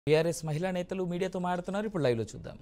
TRS మహిళా నేతలు మీడియాతో మాట్లాడుతున్నారు ఇప్పుడు లైవ్లో చూద్దాం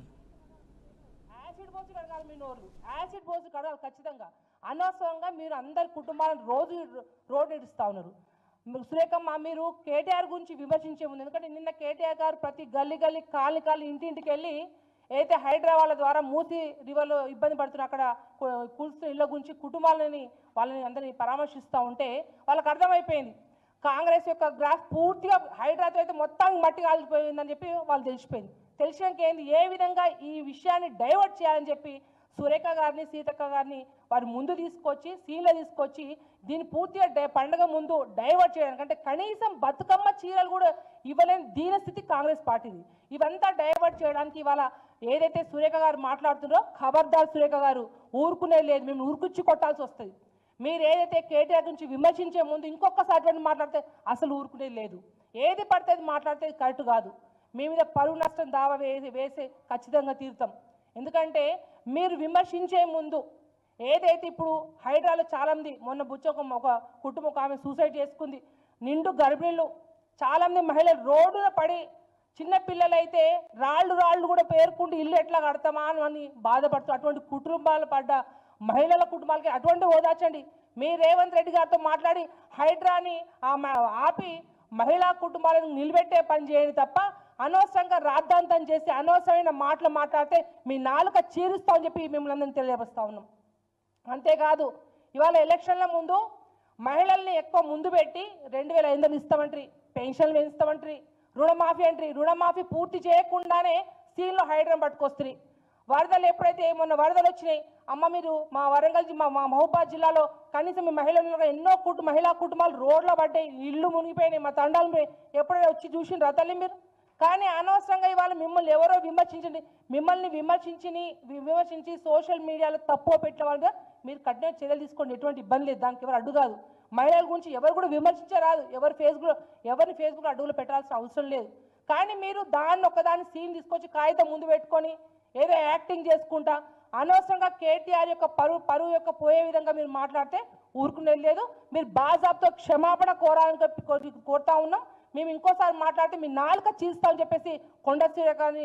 యాసిడ్ పోసి కడగాలి మీ నోరు యాసిడ్ పోసి కడగాలి ఖచ్చితంగా అనవసరంగా మీరు అందరి కుటుంబాలను రోజు రోడ్డు ఇడుస్తా ఉన్నారు మీరు సురేఖమ్మ మీరు కేటీఆర్ గురించి విమర్శించే ముందు ఎందుకంటే నిన్న కేటీఆర్ గారు ప్రతి గల్లీ గల్లీ కాలి కాలి ఇంటింటికి వెళ్ళి అయితే హైదరాబాద్ ద్వారా మూసి రివర్లో ఇబ్బంది పడుతున్న అక్కడ కు- కూల్స్తున్న ఇళ్ళ గురించి కుటుంబాలని వాళ్ళని అందరినీ పరామర్శిస్తూ ఉంటే వాళ్ళకి అర్థమైపోయింది కాంగ్రెస్ యొక్క గ్రాఫ్ పూర్తిగా హైడ్రాతో అయితే మొత్తం మట్టి కాలిపోయిందని చెప్పి వాళ్ళు తెలిసిపోయింది తెలిసినాక ఏంది ఏ విధంగా ఈ విషయాన్ని డైవర్ట్ చేయాలని చెప్పి సురేఖ గారిని సీతక్క గారిని వారి ముందు తీసుకొచ్చి సీన్లో తీసుకొచ్చి దీన్ని పూర్తిగా డై- పండగ ముందు డైవర్ట్ చేయడానికి అంటే కనీసం బతుకమ్మ చీరలు కూడా ఇవ్వలేని దీన స్థితి కాంగ్రెస్ పార్టీది ఇవంతా డైవర్ట్ చేయడానికి ఇవాళ ఏదైతే సురేఖ గారు మాట్లాడుతున్నారో ఖబర్దార్ సురేఖ గారు ఊరుకునే లేదు మేము ఊరుకుచ్చి కొట్టాల్సి వస్తుంది మీరు ఏదైతే కేటీఆర్ గురించి విమర్శించే ముందు ఇంకొకసారి అటువంటి మాట్లాడితే అసలు ఊరుకునేది లేదు ఏది పడితే అది మాట్లాడితే అది కరెక్ట్ కాదు మీ మీద పరువు నష్టం దావా వేసి వేసి ఖచ్చితంగా తీరుతాం ఎందుకంటే మీరు విమర్శించే ముందు ఏదైతే ఇప్పుడు హైడ్రాలో చాలామంది మొన్న బుచ్చ ఒక ఒక కుటుంబం ఒక ఆమె సూసైడ్ చేసుకుంది నిండు గర్భిణులు చాలామంది మహిళలు రోడ్డున పడి చిన్న పిల్లలైతే రాళ్ళు రాళ్ళు కూడా పేర్కొంటూ ఇల్లు ఎట్లా కడతామా అని అని బాధపడుతూ అటువంటి కుటుంబాలు పడ్డ మహిళల కుటుంబాలకి అటువంటి ఓదార్చండి మీ రేవంత్ రెడ్డి గారితో మాట్లాడి హైడ్రాని ఆ మ- ఆపి మహిళా కుటుంబాలను నిలబెట్టే పని చేయండి తప్ప అనవసరంగా రాద్ధాంతం చేసి అనవసరమైన మాటలు మాట్లాడితే మీ నాలుక చీరుస్తామని చెప్పి మిమ్మల్ని అందరినీ తెలియపరుస్తా ఉన్నాం అంతేకాదు ఇవాళ ఎలక్షన్ల ముందు మహిళల్ని ఎక్కువ ముందు పెట్టి రెండు వేల ఐదు వందలు ఇస్తామంటారు పెన్షన్లు పెంచుతామంటారు రుణమాఫీ అంటారు రుణమాఫీ పూర్తి చేయకుండానే సీన్లో హైడ్రం పట్టుకొస్తుంది వరదలు ఎప్పుడైతే మొన్న వరదలు వచ్చినాయి అమ్మ మీరు మా వరంగల్ జి- మా మా మహబూబాద్ జిల్లాలో కనీసం మీ మహిళలు ఎన్నో కుటుంబ మహిళా కుటుంబాలు రోడ్ల పడ్డాయి ఇల్లు మునిగిపోయినాయి మా తండాలు పోయి- ఎప్పుడైనా వచ్చి చూసిండ్రా తల్లి మీరు కానీ అనవసరంగా ఇవాళ మిమ్మల్ని ఎవరో విమర్శించండి మిమ్మల్ని విమర్శించి విమర్శించి సోషల్ మీడియాలో తప్పువ పెట్టిన వాళ్ళగా మీరు కఠిన చర్యలు తీసుకోండి ఎటువంటి ఇబ్బంది లేదు దానికి ఎవరు అడ్డు కాదు మహిళల గురించి ఎవరు కూడా విమర్శించరాదు ఎవరు ఫేస్బుక్ ఎవరిని ఫేస్బుక్ అడ్డుగులు పెట్టాల్సిన అవసరం లేదు కానీ మీరు దాన్ని ఒకదాన్ని సీన్ తీసుకొచ్చి కాగితం ముందు పెట్టుకొని ఏదో యాక్టింగ్ చేసుకుంటా అనవసరంగా కేటీఆర్ యొక్క పరువు పరువు యొక్క పోయే విధంగా మీరు మాట్లాడితే ఊరుకునేది లేదు మీరు బాజాబ్తో క్షమాపణ కోరాలని చెప్పి కోరి- కోరుతా ఉన్నాం మేము ఇంకోసారి మాట్లాడితే మీ నాలుక చీస్తామని చెప్పేసి కొండ సూర్యకాన్ని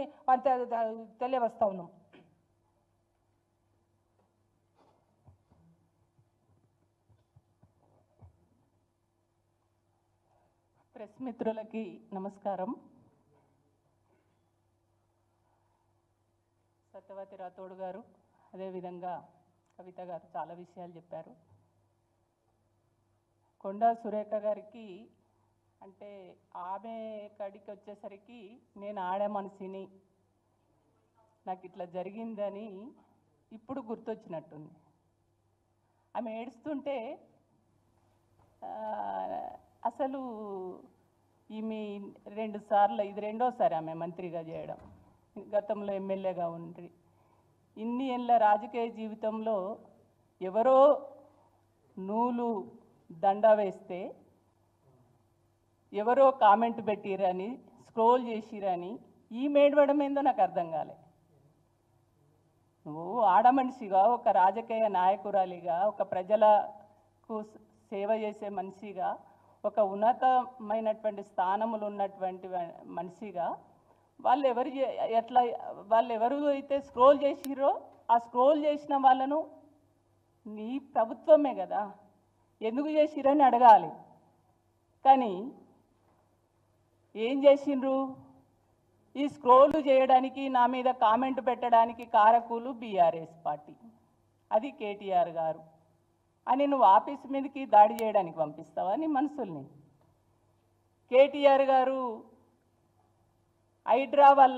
తెలియవస్తా ఉన్నాం ప్రెస్ మిత్రులకి నమస్కారం సత్యవతి రాథోడ్ గారు అదేవిధంగా కవిత గారు చాలా విషయాలు చెప్పారు కొండా సురేఖ గారికి అంటే ఆమె కడికి వచ్చేసరికి నేను ఆడ మనిషిని నాకు ఇట్లా జరిగిందని ఇప్పుడు గుర్తొచ్చినట్టుంది ఆమె ఏడుస్తుంటే ఆ, అసలు ఈమె రెండు సార్లు ఇది రెండోసారి ఆమె మంత్రిగా చేయడం గతంలో ఎమ్మెల్యేగా ఉండి ఇన్ని ఏళ్ళ రాజకీయ జీవితంలో ఎవరో నూలు దండ వేస్తే ఎవరో కామెంట్ పెట్టిరని స్క్రోల్ చేసిరని ఈ మేడవడం ఏందో నాకు అర్థం కాలే నువ్వు ఆడమనిషిగా ఒక రాజకీయ నాయకురాలిగా ఒక ప్రజలకు సేవ చేసే మనిషిగా ఒక ఉన్నతమైనటువంటి స్థానములు ఉన్నటువంటి వ- మనిషిగా వాళ్ళు ఎవరు చే- ఎట్లా వాళ్ళు ఎవరు అయితే స్క్రోల్ చేసిరో ఆ స్క్రోల్ చేసిన వాళ్ళను నీ ప్రభుత్వమే కదా ఎందుకు చేసిరని అడగాలి కానీ ఏం చేసిండ్రు ఈ స్క్రోల్ చేయడానికి నా మీద కామెంట్ పెట్టడానికి కారకులు బీఆర్ఎస్ పార్టీ అది కేటీఆర్ గారు అని నువ్వు ఆఫీస్ మీదకి దాడి చేయడానికి పంపిస్తావా నీ మనుషుల్ని కేటీఆర్ గారు హైడ్రా వల్ల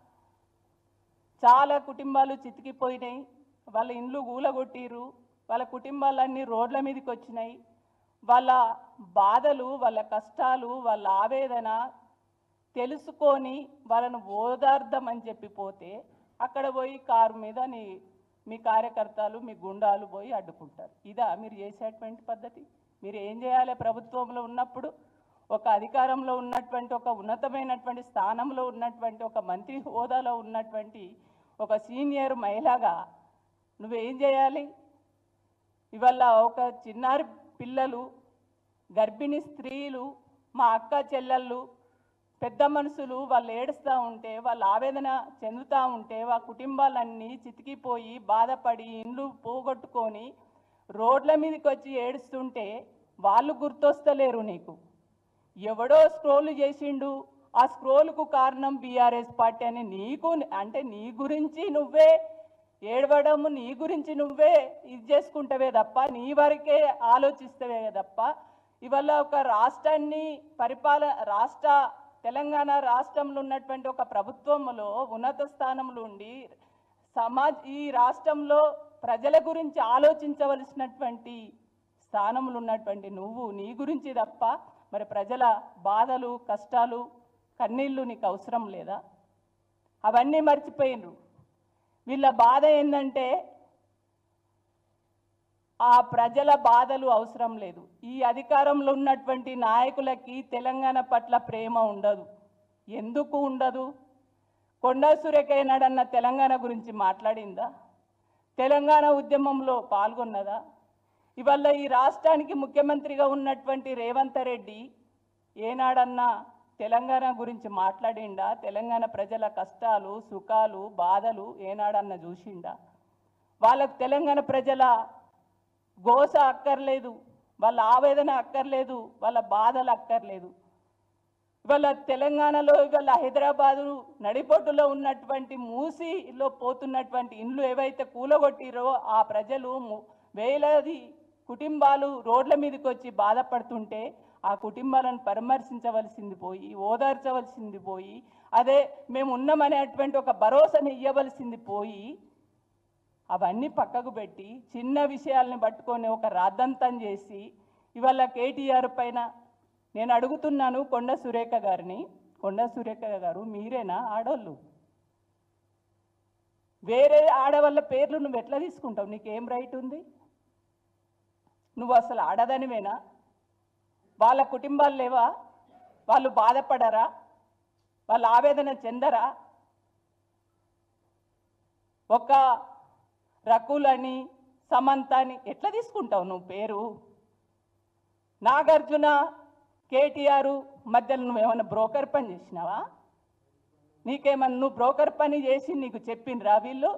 చాలా కుటుంబాలు చితికిపోయినాయి వాళ్ళ ఇండ్లు గూలగొట్టిరు వాళ్ళ కుటుంబాలన్నీ రోడ్ల మీదకి వచ్చినాయి వాళ్ళ బాధలు వాళ్ళ కష్టాలు వాళ్ళ ఆవేదన తెలుసుకొని వాళ్ళను ఓదార్దమని చెప్పి పోతే అక్కడ పోయి కారు మీద నీ మీ కార్యకర్తలు మీ గుండాలు పోయి అడ్డుకుంటారు ఇదా మీరు చేసేటువంటి పద్ధతి మీరు ఏం చేయాలి ప్రభుత్వంలో ఉన్నప్పుడు ఒక అధికారంలో ఉన్నటువంటి ఒక ఉన్నతమైనటువంటి స్థానంలో ఉన్నటువంటి ఒక మంత్రి హోదాలో ఉన్నటువంటి ఒక సీనియర్ మహిళగా నువ్వేం చేయాలి ఇవాళ ఒక చిన్నారి పిల్లలు గర్భిణీ స్త్రీలు మా అక్క చెల్లెళ్ళు పెద్ద మనుషులు వాళ్ళు ఏడుస్తూ ఉంటే వాళ్ళు ఆవేదన చెందుతూ ఉంటే వాళ్ళ కుటుంబాలన్నీ చితికిపోయి బాధపడి ఇండ్లు పోగొట్టుకొని రోడ్ల మీదకి వచ్చి ఏడుస్తుంటే వాళ్ళు గుర్తొస్తలేరు నీకు ఎవడో స్క్రోల్ చేసిండు ఆ స్క్రోల్కు కారణం బీఆర్ఎస్ పార్టీ అని నీకు అంటే నీ గురించి నువ్వే ఏడవడము నీ గురించి నువ్వే ఇది చేసుకుంటావే తప్ప నీ వరకే ఆలోచిస్తావే తప్ప ఇవాళ ఒక రాష్ట్రాన్ని పరిపాల రాష్ట్ర తెలంగాణ రాష్ట్రంలో ఉన్నటువంటి ఒక ప్రభుత్వంలో ఉన్నత స్థానంలో ఉండి సమాజ్ ఈ రాష్ట్రంలో ప్రజల గురించి ఆలోచించవలసినటువంటి స్థానంలో ఉన్నటువంటి నువ్వు నీ గురించి తప్ప మరి ప్రజల బాధలు కష్టాలు కన్నీళ్ళు నీకు అవసరం లేదా అవన్నీ మర్చిపోయినరు వీళ్ళ బాధ ఏంటంటే ఆ ప్రజల బాధలు అవసరం లేదు ఈ అధికారంలో ఉన్నటువంటి నాయకులకి తెలంగాణ పట్ల ప్రేమ ఉండదు ఎందుకు ఉండదు కొండా సురేఖయ్యనాడన్న తెలంగాణ గురించి మాట్లాడిందా తెలంగాణ ఉద్యమంలో పాల్గొన్నదా ఇవాళ ఈ రాష్ట్రానికి ముఖ్యమంత్రిగా ఉన్నటువంటి రేవంత్ రెడ్డి ఏనాడన్నా తెలంగాణ గురించి మాట్లాడిండా తెలంగాణ ప్రజల కష్టాలు సుఖాలు బాధలు ఏనాడన్నా చూసిండా వాళ్ళకు తెలంగాణ ప్రజల గోస అక్కర్లేదు వాళ్ళ ఆవేదన అక్కర్లేదు వాళ్ళ బాధలు అక్కర్లేదు ఇవాళ తెలంగాణలో ఇవాళ హైదరాబాదు నడిపొట్టులో ఉన్నటువంటి మూసిలో పోతున్నటువంటి ఇండ్లు ఏవైతే కూలగొట్టిరో ఆ ప్రజలు ము- వేలాది కుటుంబాలు రోడ్ల మీదకి వచ్చి బాధపడుతుంటే ఆ కుటుంబాలను పరామర్శించవలసింది పోయి ఓదార్చవలసింది పోయి అదే మేము ఉన్నామనేటువంటి ఒక భరోసాని ఇవ్వవలసింది పోయి అవన్నీ పక్కకు పెట్టి చిన్న విషయాల్ని పట్టుకొని ఒక రాద్దంతం చేసి ఇవాళ కేటీఆర్ పైన నేను అడుగుతున్నాను కొండ సురేఖ గారిని కొండ సురేఖ గారు మీరేనా ఆడోళ్ళు వేరే ఆడవాళ్ళ పేర్లు నువ్వు ఎట్లా తీసుకుంటావు నీకేం రైట్ ఉంది నువ్వు అసలు ఆడదానివేనా వాళ్ళ కుటుంబాలు లేవా వాళ్ళు బాధపడరా వాళ్ళు ఆవేదన చెందరా ఒక రకులని సమంత అని ఎట్లా తీసుకుంటావు నువ్వు పేరు నాగార్జున కేటీఆర్ మధ్యలో నువ్వేమన్నా బ్రోకర్ పని చేసినావా నీకేమన్నా నువ్వు బ్రోకర్ పని చేసి నీకు చెప్పిండ్రా వీళ్ళు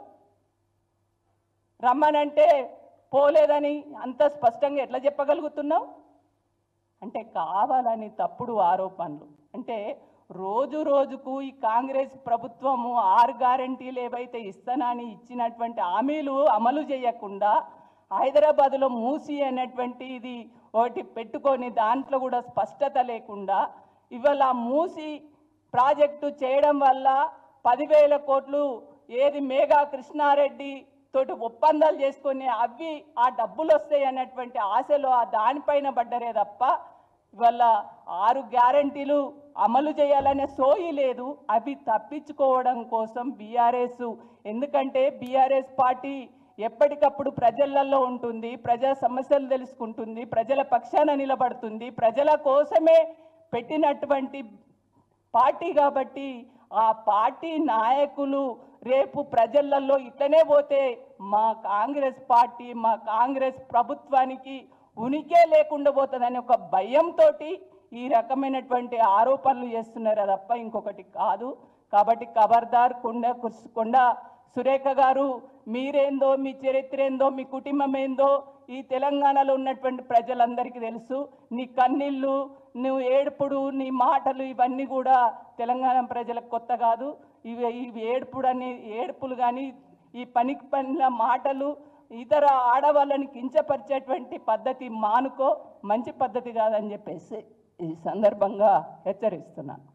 రమ్మనంటే పోలేదని అంత స్పష్టంగా ఎట్లా చెప్పగలుగుతున్నావు అంటే కావాలని తప్పుడు ఆరోపణలు అంటే రోజు రోజుకు ఈ కాంగ్రెస్ ప్రభుత్వము ఆరు గ్యారంటీలు ఏవైతే ఇస్తానని ఇచ్చినటువంటి హామీలు అమలు చేయకుండా హైదరాబాద్లో మూసి అనేటువంటి ఇది ఒకటి పెట్టుకొని దాంట్లో కూడా స్పష్టత లేకుండా ఇవాళ ఆ మూసి ప్రాజెక్టు చేయడం వల్ల పదివేల కోట్లు ఏది మేఘా కృష్ణారెడ్డి తోటి ఒప్పందాలు చేసుకొని అవి ఆ డబ్బులు వస్తాయి అనేటువంటి ఆశలో ఆ దానిపైన పడ్డరే తప్ప ఇవాళ ఆరు గ్యారంటీలు అమలు చేయాలనే సోయి లేదు అవి తప్పించుకోవడం కోసం బీఆర్ఎస్ ఎందుకంటే బీఆర్ఎస్ పార్టీ ఎప్పటికప్పుడు ప్రజలలో ఉంటుంది ప్రజా సమస్యలు తెలుసుకుంటుంది ప్రజల పక్షాన నిలబడుతుంది ప్రజల కోసమే పెట్టినటువంటి పార్టీ కాబట్టి ఆ పార్టీ నాయకులు రేపు ప్రజలలో ఇట్లనే పోతే మా కాంగ్రెస్ పార్టీ మా కాంగ్రెస్ ప్రభుత్వానికి ఉనికే లేకుండా పోతుందని ఒక భయంతో ఈ రకమైనటువంటి ఆరోపణలు చేస్తున్నారు తప్ప ఇంకొకటి కాదు కాబట్టి ఖబర్దార్ కొండ కుర్స్- కొండ సురేఖ గారు మీరేందో మీ చరిత్ర ఏందో మీ కుటుంబం ఏందో ఈ తెలంగాణలో ఉన్నటువంటి ప్రజలందరికీ తెలుసు నీ కన్నీళ్ళు నువ్వు ఏడుపుడు నీ మాటలు ఇవన్నీ కూడా తెలంగాణ ప్రజలకు కొత్త కాదు ఇవి ఇవి ఏడుపుడు అని ఏడుపులు కానీ ఈ పనికి పనిల మాటలు ఇతర ఆడవాళ్ళని కించపరిచేటువంటి పద్ధతి మానుకో మంచి పద్ధతి కాదని చెప్పేసి ఈ సందర్భంగా హెచ్చరిస్తున్నాను